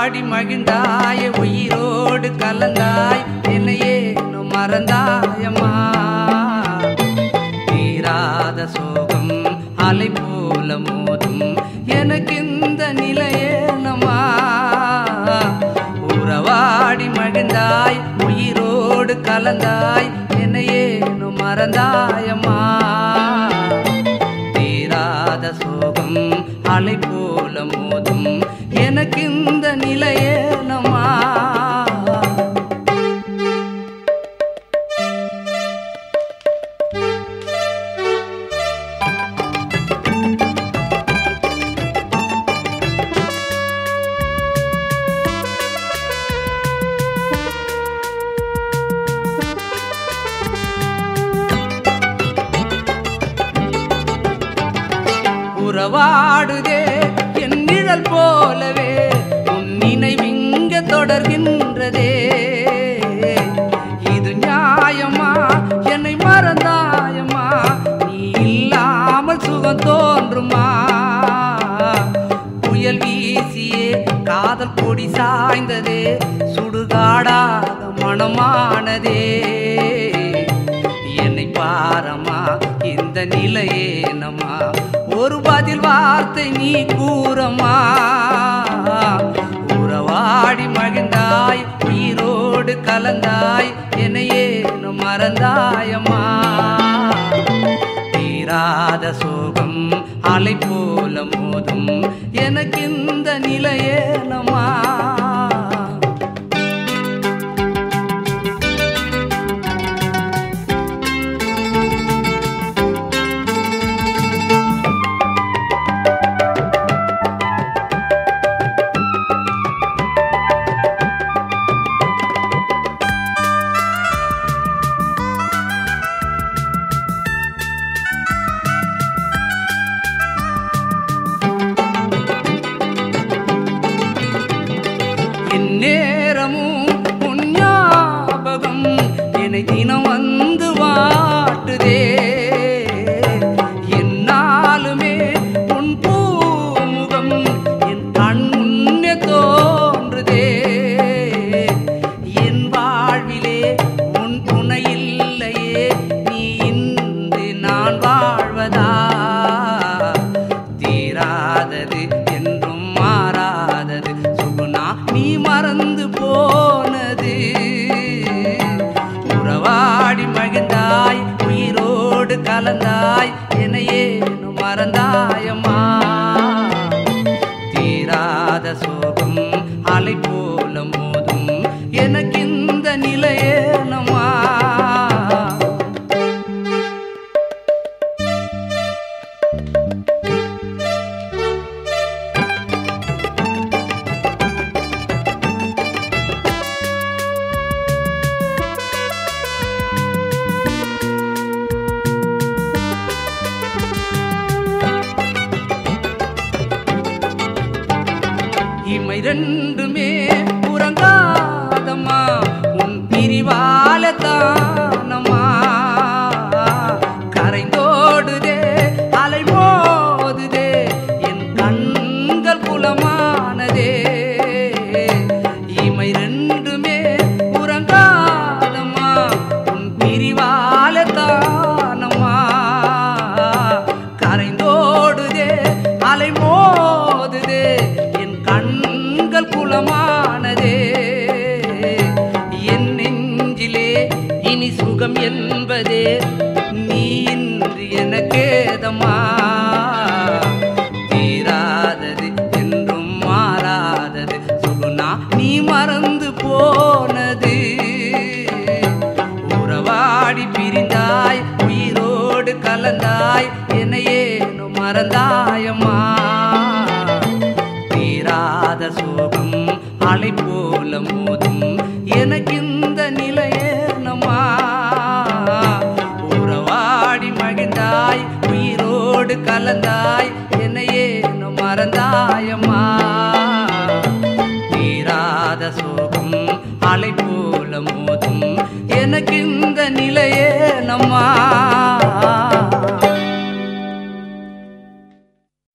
உறவாடி மகிழ்ந்தாய் உயிரோடு கலந்தாய் என்னையேனோ மறந்தாயம்மா தீராத சோகம் அலை போல மோதும் எனக்கு இந்த நிலையேனம்மா உறவாடி மகிழ்ந்தாய் உயிரோடு கலந்தாய் என்னையேனோ மறந்தாயம்மா தீராத சோகம் அலை போல மோதும் எனக்கு இந்த நிலையேனம்மா உறவாடுதே என் நிழல் போலவே உன் நினைவிங்க தொடர்கின்றதே இது நியாயமா என்னை மறந்தாயம்மா நீ இல்லாமல் சுகம் தோன்றுமா புயல் வீசியே காதல் கொடி சாய்ந்ததே சுடுகாடாக மனமானதே என்னை பாரமா இந்த நிலையே நம்மா ஒரு பதில் வார்த்தை நீ கூறமா உறவாடி மகிழ்ந்தாய் உயிரோடு கலந்தாய் என்னையேனு மறந்தாயம்மா தீராத சோகம் அலை போல மோதும் எனக்கு இந்த நிலையேனமா எந்நேரமும் உன் ஞாபகம் என்னை தினம் வந்து வாட்டுதே என்னாலுமே உன் பூமுகம் என் கண் முன்னே தோன்றுதே என் வாழ்விலே உன் துணை இல்லையே நீ இன்று நான் வாழ்வதா தீராதது என்றும் மாறாதது சுகுணா நீ மறந்து போனது உறவாடி மகிழ்ந்தாய் உயிரோடு கலந்தாய் என்னையேனு மறந்தாயம்மா தீராத சோகம் அலை போல மோதும் எனக்கு இந்த நிலையேனம்மா இமை ரெண்டுமே உறங்காதம்மா உன் பிரிவால தானம்மா கரைந்தோடுதே அலை மோதுதே என் கண்கள் புலமானதே இமை ரெண்டுமே உறங்காதம்மா உன் பிரிவால தானம்மா கரைந்தோடுதே அலை மோதுதே என் கண்கள் புலமானதே என் நெஞ்சிலே இனி சுகம் என்பதே நீ இன்று எனக்கேதமா தீராதது என்றும் மாறாதது சுகுணா நீ மறந்து போனது உறவாடி பிரிந்தாய் உயிரோடு கலந்தாய் என்னையேனு மறந்தாயம்மா தீராத சோகம் அலை போல மோதும் எனக்கு இந்த நிலையேனம்மா உறவாடி மகிழ்ந்தாய் உயிரோடு கலந்தாய் என்னையேனு மறந்தாயம்மா தீராத சோகம் அலை போல மோதும் எனக்கு இந்த நிலையே நம்மா